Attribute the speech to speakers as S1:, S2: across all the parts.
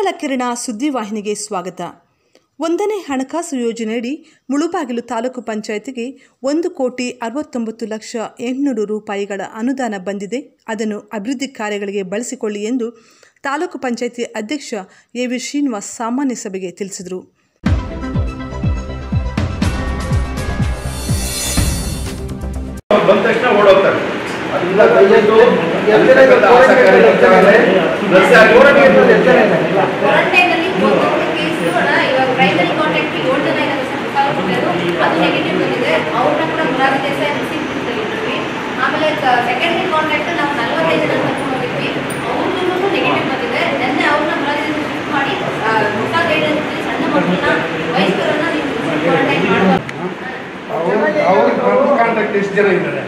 S1: ಮೂಡಲ ಕಿರಣ ಸುದ್ದಿವಾಹಿನಿಗೆ ಸ್ವಾಗತ ಒಂದನೇ ಹಣಕಾಸು ಯೋಜನೆಯಡಿ ಮುಳುಬಾಗಿಲು ತಾಲೂಕು ಪಂಚಾಯತಿಗೆ ಒಂದು ಕೋಟಿ ಅರವತ್ತೊಂಬತ್ತು ಲಕ್ಷ ಎಂಟುನೂರು ರೂಪಾಯಿಗಳ ಅನುದಾನ ಬಂದಿದೆ ಅದನ್ನು ಅಭಿವೃದ್ಧಿ ಕಾರ್ಯಗಳಿಗೆ ಬಳಸಿಕೊಳ್ಳಿ ಎಂದು ತಾಲೂಕು ಪಂಚಾಯತಿ ಅಧ್ಯಕ್ಷ ಎ ವಿ ಶ್ರೀನಿವಾಸ್ ಸಾಮಾನ್ಯ ಸಭೆಗೆ ತಿಳಿಸಿದರು
S2: ಬಂದ ತಕ್ಷಣ ಓಡೋಗ್ತಾರೆ ಅದರಿಂದ ದಯವಿಟ್ಟು ಅಲ್ಲಿರ್ತಕ್ಕಂಥ ಆಶಾ ಕಾರ್ಯಕರ್ತರೇ ನರ್ಸ್ ಆಗಿ
S3: ಕ್ವಾರಂಟೈನ್ ಅಲ್ಲಿ ಕೇಸ್ ಇವಾಗ ಪ್ರೈಮರಿ ಕಾಂಟ್ಯಾಕ್ಟ್ ಏಳು ಜನ ಇದ್ದಾರೆ ಸರ್ ಕಾಲ್ ಕೊಟ್ಟಿರೋದು ಅದು ನೆಗೆಟಿವ್ ಬಂದಿದೆ ಅವ್ರನ್ನ ಕೂಡ ಮುರಾರಿ ದೇಸಾಯಿ ರಿಸೀವ್ ತೆಗಿದ್ವಿ ಆಮೇಲೆ ಸೆಕೆಂಡರಿ ಕಾಂಟ್ಯಾಕ್ಟ್ ನಾವು ನಲ್ವತ್ತೈದು ಜನ ಕರ್ಕೊಂಡು ಹೋಗಿದ್ವಿ ಅವ್ರಿಗೂ ನೆಗೆಟಿವ್ ಬಂದಿದೆ ನಿನ್ನೆ ಅವ್ರನ್ನ ಮುರಾರಿ ದೇಸಾಯಿ ಶಿಫ್ಟ್ ಮಾಡಿ ಹೊಸ ಗೈಡೆನ್ಸ್ ಸಣ್ಣ ಮಕ್ಕಳನ್ನ ವಯಸ್ಕರನ್ನ ನೀವು ಕ್ವಾರಂಟೈನ್ ಮಾಡಬಾರ್ದು
S2: ಅವ್ರ ಕಾಂಟ್ಯಾಕ್ಟ್ ಎಷ್ಟು ಜನ ಇದ್ದಾರೆ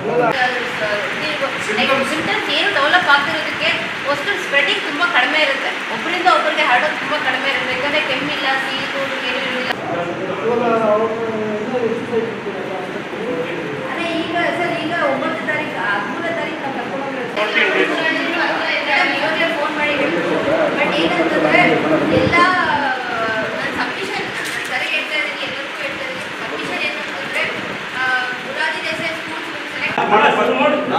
S3: ಸಿಂಟಮ್ಸ್ ಏನು ಡೆವಲಪ್ ಆಗ್ತಿರೋದಕ್ಕೆ ವಸ್ತು ಸ್ಪ್ರೆಡಿಂಗ್ ತುಂಬ ಕಡಿಮೆ ಇರುತ್ತೆ ಒಬ್ಬರಿಂದ ಒಬ್ಬರಿಗೆ ಹರಡೋದು ತುಂಬ ಕಡಿಮೆ ಇರುತ್ತೆ ಯಾಕಂದರೆ ಕೆಮ್ಮಿಲ್ಲ ಸೀದು ಏನು ಇರಲಿಲ್ಲ ಅದೇ ಈಗ ಸರ್ ಈಗ ಒಂಬತ್ತು ತಾರೀಕು ಹದಿಮೂರನೇ ತಾರೀಕು ನಾವು ಕರ್ಕೊಂಡು ಇವಾಗಲೇ ಫೋನ್ ಮಾಡಿ ಹೇಳಿದ್ರು ಬಟ್ ಏನಂತಂದರೆ ಎಲ್ಲ ನಾನು ಸಬ್ಮಿಷನ್ ಸರಿ ಹೇಳ್ತಾ ಇದ್ದೀನಿ ಎಲ್ಲರಿಗೂ ಹೇಳ್ತಾ ಇದ್ದೀನಿ ಸಬ್ಮಿಷನ್ ಏನಂತಂದರೆ Murari Desai school select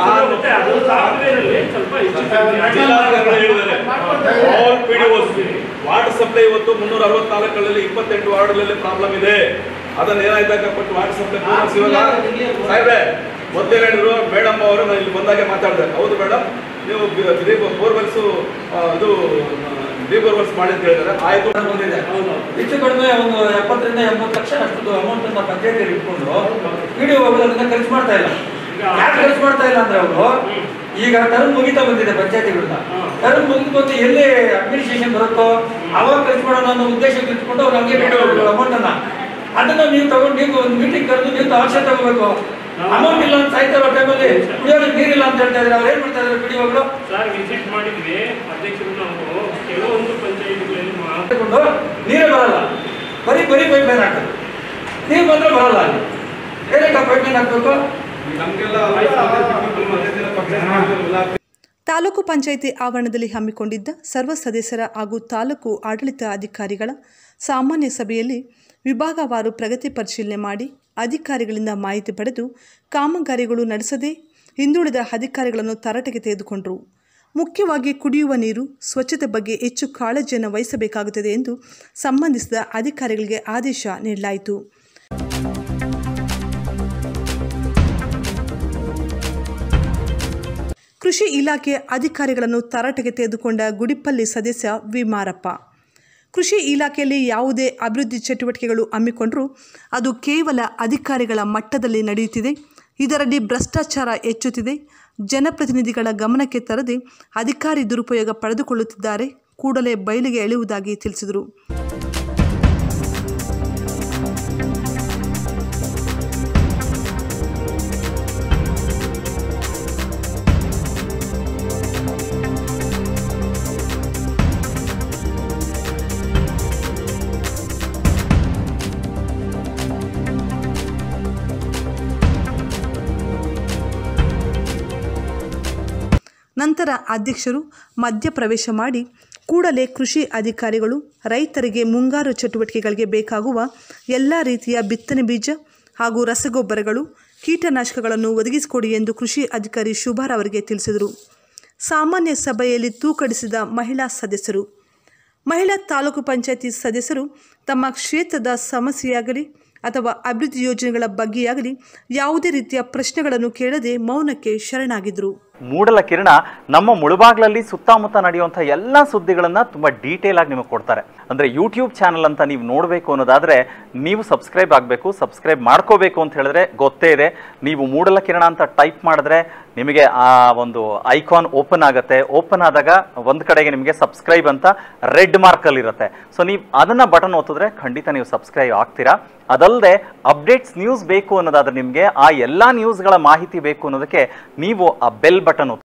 S2: ward supply ಇವತ್ತು ಮುನ್ನೂರ ಅರವತ್ನಾಲ್ಕರಲ್ಲಿ ಇಪ್ಪತ್ತೆಂಟು ವಾರ್ಡ್ಗಳಲ್ಲಿ ಪ್ರಾಬ್ಲಮ್ ಇದೆ ಅದನ್ನ ಏನಾಯ್ತಾಗ ಪಟ್ಟು ವಾರ್ಡ್ ಸಪ್ಲೈ ಪೂರೈಸಿವಲ್ಲ ಸಾಹೇಬ್ರೆ ಮೊದಲೇ ಹೇಳಿದ್ರು ಮೇಡಮ್ ಅವರು ನಾನು ಇಲ್ಲಿ ಬಂದಾಗೆ ಮಾತಾಡಿದೆ ಹೌದು ಮೇಡಮ್ ನೀವು ಬೋರ್ವೆಲ್ಸು ಇದು ಬೋರ್ವೆಲ್ಸ್ ಮಾಡಿ ಅಂತ ಹೇಳಿದ್ದಾರೆ ಆಯ್ತು ಬಂದಿದೆ
S4: ಹೆಚ್ಚು ಕಡಿಮೆ ಒಂದು ಎಪ್ಪತ್ತರಿಂದ ಎಂಬತ್ತು ಲಕ್ಷ ಅಷ್ಟು ಅಮೌಂಟ್ ಅಂತ ಪಂಚಾಯತಿಯಲ್ಲಿ ಇಟ್ಕೊಂಡು ವಿಡಿಯೋ ಅದನ್ನ ಖರ್ಚು ಮಾಡ್ತಾ ಇಲ್ಲ ಯಾಕೆ ಖರ್ಚು ಮಾಡ್ತಾ ಇಲ್ಲ ಅಂದ್ರೆ ಅವರು ಈಗ ಟರ್ಮ್ ಮುಗಿತಾ ಬಂದಿದೆ ಪಂಚಾಯತಿಗಳನ್ನ ಟರ್ಮ್ ಮುಗಿದು ಬಂದು ಎಲ್ಲಿ ಅಡ್ಮಿನಿಸ್ಟ್ರೇಷನ್ ಬರುತ್ತೋ ಅವಾಗ ಖರ್ಚು ಮಾಡೋಣ ಅನ್ನೋ ಉದ್ದೇಶಕ್ಕೆ ಇಟ್ಕೊಂಡು ಅವ್ರು ಹಂಗೆ ವಿಡಿಯೋ ಅಮೌಂಟ್ ಅನ್ನ ಅದನ್ನ ನೀವು ತಗೊಂಡು ನೀವು ಒಂದು ಮೀಟಿಂಗ್ ಕರೆದು ನೀವು ಆಕ್ಷನ್ ತಗೋಬೇಕು ಅಮೌಂಟ್ ಇಲ್ಲ ಅಂತ ಸಾಯ್ತಾ ಇರೋ ಟೈಮಲ್ಲಿ ಕುಡಿಯೋದಕ್ಕೆ ನೀರಿಲ್ಲ ಅಂತ ಹೇಳ್ತಾ ಇದ್ರೆ ಅವ್ರು ಏನ್ ಮಾಡ್ತಾ ಇದ್ದಾರೆ ವಿಡಿಯೋಗಳು
S5: ಸರ್ ವಿಸಿಟ್ ಮಾಡಿದ್ವಿ ಅಧ್ಯಕ್ಷರು ನಾವು ಕೆಲವೊಂದು ಪಂಚಾಯಿತಿಗಳಲ್ಲಿ ಮಾ-
S4: ತಗೊಂಡು ನೀರೇ ಬರಲ್ಲ ಬರೀ ಬರೀ ಪೈಪ್ ಲೈನ್ ಹಾಕೋದು ನೀರು ಬಂದ್ರೆ ಬರಲ್ಲ ಅಲ್ಲಿ ಏನಕ್ಕೆ ಪೈಪ್ ಲೈನ್ ಹಾಕ್ಬೇಕು
S2: ನಮಗೆಲ್ಲ ಮಧ್ಯ ದಿನ ಪಕ್ಷ
S1: ತಾಲೂಕು ಪಂಚಾಯಿತಿ ಆವರಣದಲ್ಲಿ ಹಮ್ಮಿಕೊಂಡಿದ್ದ ಸರ್ವ ಸದಸ್ಯರ ಹಾಗೂ ತಾಲೂಕು ಆಡಳಿತ ಅಧಿಕಾರಿಗಳ ಸಾಮಾನ್ಯ ಸಭೆಯಲ್ಲಿ ವಿಭಾಗವಾರು ಪ್ರಗತಿ ಪರಿಶೀಲನೆ ಮಾಡಿ ಅಧಿಕಾರಿಗಳಿಂದ ಮಾಹಿತಿ ಪಡೆದು ಕಾಮಗಾರಿಗಳು ನಡೆಸದೆ ಹಿಂದುಳಿದ ಅಧಿಕಾರಿಗಳನ್ನು ತರಾಟೆಗೆ ತೆಗೆದುಕೊಂಡರು ಮುಖ್ಯವಾಗಿ ಕುಡಿಯುವ ನೀರು ಸ್ವಚ್ಛತೆ ಬಗ್ಗೆ ಹೆಚ್ಚು ಕಾಳಜಿಯನ್ನು ವಹಿಸಬೇಕಾಗುತ್ತದೆ ಎಂದು ಸಂಬಂಧಿಸಿದ ಅಧಿಕಾರಿಗಳಿಗೆ ಆದೇಶ ನೀಡಲಾಯಿತು ಕೃಷಿ ಇಲಾಖೆ ಅಧಿಕಾರಿಗಳನ್ನು ತರಾಟೆಗೆ ತೆಗೆದುಕೊಂಡ ಗುಡಿಪಲ್ಲಿ ಸದಸ್ಯ ವಿ ಮಾರಪ್ಪ ಕೃಷಿ ಇಲಾಖೆಯಲ್ಲಿ ಯಾವುದೇ ಅಭಿವೃದ್ಧಿ ಚಟುವಟಿಕೆಗಳು ಹಮ್ಮಿಕೊಂಡರೂ ಅದು ಕೇವಲ ಅಧಿಕಾರಿಗಳ ಮಟ್ಟದಲ್ಲಿ ನಡೆಯುತ್ತಿದೆ ಇದರಲ್ಲಿ ಭ್ರಷ್ಟಾಚಾರ ಹೆಚ್ಚುತ್ತಿದೆ ಜನಪ್ರತಿನಿಧಿಗಳ ಗಮನಕ್ಕೆ ತರದೆ ಅಧಿಕಾರಿ ದುರುಪಯೋಗ ಪಡೆದುಕೊಳ್ಳುತ್ತಿದ್ದಾರೆ ಕೂಡಲೇ ಬಯಲಿಗೆ ಎಳೆಯುವುದಾಗಿ ತಿಳಿಸಿದರು ನಂತರ ಅಧ್ಯಕ್ಷರು ಮಧ್ಯಪ್ರವೇಶ ಮಾಡಿ ಕೂಡಲೇ ಕೃಷಿ ಅಧಿಕಾರಿಗಳು ರೈತರಿಗೆ ಮುಂಗಾರು ಚಟುವಟಿಕೆಗಳಿಗೆ ಬೇಕಾಗುವ ಎಲ್ಲ ರೀತಿಯ ಬಿತ್ತನೆ ಬೀಜ ಹಾಗೂ ರಸಗೊಬ್ಬರಗಳು ಕೀಟನಾಶಕಗಳನ್ನು ಒದಗಿಸಿಕೊಡಿ ಎಂದು ಕೃಷಿ ಅಧಿಕಾರಿ ಶುಭಾರ್ ಅವರಿಗೆ ತಿಳಿಸಿದರು ಸಾಮಾನ್ಯ ಸಭೆಯಲ್ಲಿ ತೂಕಡಿಸಿದ ಮಹಿಳಾ ಸದಸ್ಯರು ಮಹಿಳಾ ತಾಲೂಕು ಪಂಚಾಯತಿ ಸದಸ್ಯರು ತಮ್ಮ ಕ್ಷೇತ್ರದ ಸಮಸ್ಯೆಯಾಗಲಿ ಅಥವಾ ಅಭಿವೃದ್ಧಿ ಯೋಜನೆಗಳ ಬಗ್ಗೆಯಾಗಲಿ ಯಾವುದೇ ರೀತಿಯ ಪ್ರಶ್ನೆಗಳನ್ನು ಕೇಳದೆ ಮೌನಕ್ಕೆ ಶರಣಾಗಿದ್ದರು
S6: ಮೂಡಲ ಕಿರಣ ನಮ್ಮ ಮುಳುಬಾಗ್ಲಲ್ಲಿ ಸುತ್ತಮುತ್ತ ನಡೆಯುವಂಥ ಎಲ್ಲ ಸುದ್ದಿಗಳನ್ನು ತುಂಬ ಡೀಟೇಲ್ ಆಗಿ ನಿಮಗೆ ಕೊಡ್ತಾರೆ ಅಂದರೆ ಯೂಟ್ಯೂಬ್ ಚಾನಲ್ ಅಂತ ನೀವು ನೋಡಬೇಕು ಅನ್ನೋದಾದರೆ ನೀವು ಸಬ್ಸ್ಕ್ರೈಬ್ ಆಗಬೇಕು ಸಬ್ಸ್ಕ್ರೈಬ್ ಮಾಡ್ಕೋಬೇಕು ಅಂತ ಹೇಳಿದ್ರೆ ಗೊತ್ತೇ ಇದೆ ನೀವು ಮೂಡಲ ಕಿರಣ ಅಂತ ಟೈಪ್ ಮಾಡಿದ್ರೆ ನಿಮಗೆ ಆ ಒಂದು ಐಕಾನ್ ಓಪನ್ ಆಗುತ್ತೆ ಓಪನ್ ಆದಾಗ ಒಂದು ಕಡೆಗೆ ನಿಮಗೆ ಸಬ್ಸ್ಕ್ರೈಬ್ ಅಂತ ರೆಡ್ ಮಾರ್ಕಲ್ಲಿ ಇರುತ್ತೆ ಸೊ ನೀವು ಅದನ್ನು ಬಟನ್ ಒತ್ತಿದ್ರೆ ಖಂಡಿತ ನೀವು ಸಬ್ಸ್ಕ್ರೈಬ್ ಆಗ್ತೀರಾ ಅದಲ್ಲದೆ ಅಪ್ಡೇಟ್ಸ್ ನ್ಯೂಸ್ ಬೇಕು ಅನ್ನೋದಾದ್ರೆ ನಿಮಗೆ ಆ ಎಲ್ಲ ನ್ಯೂಸ್ಗಳ ಮಾಹಿತಿ ಬೇಕು ಅನ್ನೋದಕ್ಕೆ ನೀವು ಆ ಬೆಲ್ ಬಟನ್